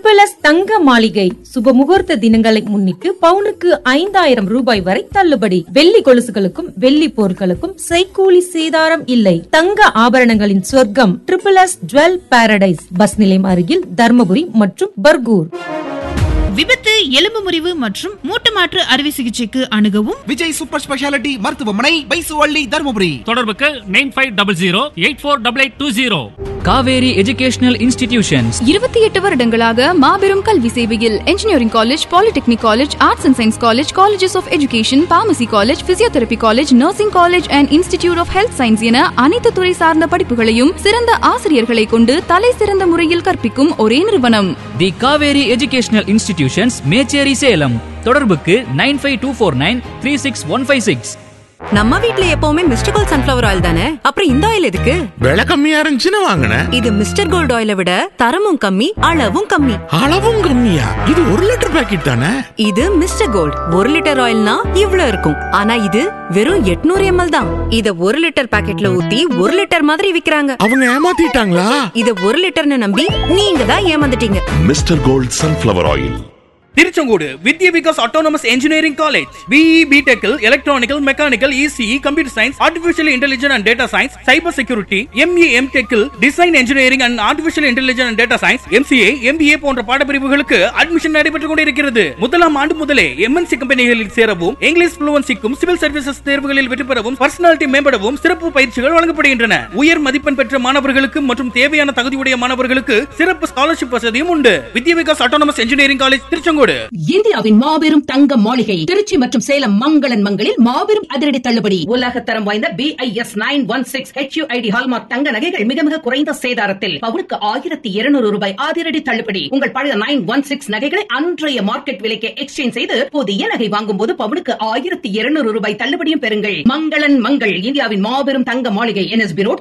triple S தங்க மாளிகை சுப முகூர்த்த தினங்களை முன்னிட்டு பவுனுக்கு ஐந்தாயிரம் ரூபாய் வரை தள்ளுபடி வெள்ளி கொலுசுகளுக்கும் வெள்ளி பொருட்களுக்கும் செய்கூலி சேதாரம் இல்லை தங்க ஆபரணங்களின் சொர்க்கம் triple S jewel paradise bus நிலையம் அருகில் தர்மபுரி மற்றும் பர்கூர் விபத்து எலும்பு முறிவு மற்றும் மூட்டு மாற்று அறுவை சிகிச்சைக்கு அணுகவும் விஜய் சூப்பர் ஸ்பெஷாலிட்டி மருத்துவமனை பைசுவள்ளி தருமபுரி தொடர்புக்கு nine five double zero eight four double eight two zero Kaveri educational institutions இருபத்தி எட்டு வருடங்களாக மாபெரும் கல்வி சேவையில் engineering college polytechnic college arts and science college colleges of education pharmacy college physiotherapy college nursing college and institute of health science என அனைத்து துறை சார்ந்த படிப்புகளையும் சிறந்த ஆசிரியர்களை கொண்டு தலை சிறந்த முறையில் கற்பிக்கும் ஒரே நிறுவனம் the Kaveri educational institutions Mecheri Salem தொடர்புக்கு nine five two four nine three six one five six நம்ம வீட்ல எப்பவுமே மிஸ்டர் கோல்ட் சன்ஃபிளவர் ஆயில் தானே அப்புறம் இந்த ஆயில் எதுக்கு விலை கம்மியா இருந்துச்சுன்னு வாங்கினேன் இது மிஸ்டர் கோல்ட் ஆயிலை விட தரமும் கம்மி அளவும் கம்மி அளவும் கம்மியா இது ஒரு லிட்டர் பாக்கெட் தானே இது மிஸ்டர் கோல்ட் ஒரு லிட்டர் ஆயில்னா இவ்ளோ இருக்கும் ஆனா இது வெறும் 800 எம்எல் தான் இத ஒரு லிட்டர் பாக்கெட்ல ஊத்தி ஒரு லிட்டர் மாதிரி விக்கிறாங்க அவங்க ஏமாத்திட்டாங்களா இத ஒரு லிட்டர்னு நம்பி நீங்க தான் ஏமாந்துட்டீங்க mister gold sunflower oil Tiruchengode Vidya Vikas autonomous engineering college BE பிடெக்கில் electrical mechanical ECE computer science artificial intelligence and data science cyber security ME M டெக்கில் design engineering and artificial intelligence and data science MCA MBA போன்ற பாடப்பிரிவுகளுக்கு admission நடைபெற்றுக் கொண்டிருக்கிறது முதலாம் ஆண்டு முதலே MNC கம்பெனிகளில் சேரவும் இங்கிலீஷ் புளுவன்சிக்கும் சிவில் சர்வீசஸ் தேர்வுகளில் வெற்றி பெறவும் பர்சனாலிட்டி மேம்படவும் சிறப்பு பயிற்சிகள் வழங்கப்படுகின்றன உயர் மதிப்பெண் பெற்ற மாணவர்களுக்கு மற்றும் தேவையான தகுதியுடைய மாணவர்களுக்கு சிறப்பு ஸ்காலர்ஷிப் வசதியும் உண்டு Vidya Vikas autonomous engineering college Tiruchengode இந்தியாவின் மாபெரும் தங்க மாளிகை திருச்சி மற்றும் சேலம் மங்களன் மங்களில் மாபெரும் அதிரடி தள்ளுபடி உலக தரம் வாய்ந்த B I S nine one six HUID hallmark தங்க நகைகள் மிக மிக குறைந்த சேதாரத்தில் பவுனுக்கு ஆயிரத்தி இருநூறு ரூபாய் அதிரடி தள்ளுபடி உங்கள் பழைய நைன் ஒன் சிக்ஸ் நகைகளை அன்றைய மார்க்கெட் விலைக்கு எக்ஸ்சேஞ்ச் செய்து புதிய நகை வாங்கும் போது பவுனுக்கு ஆயிரத்தி இருநூறு ரூபாய் தள்ளுபடியும் பெறுங்கள் மங்களன் மங்கள் இந்தியாவின் மாபெரும் தங்க மாளிகை என்எஸ்பி ரோட்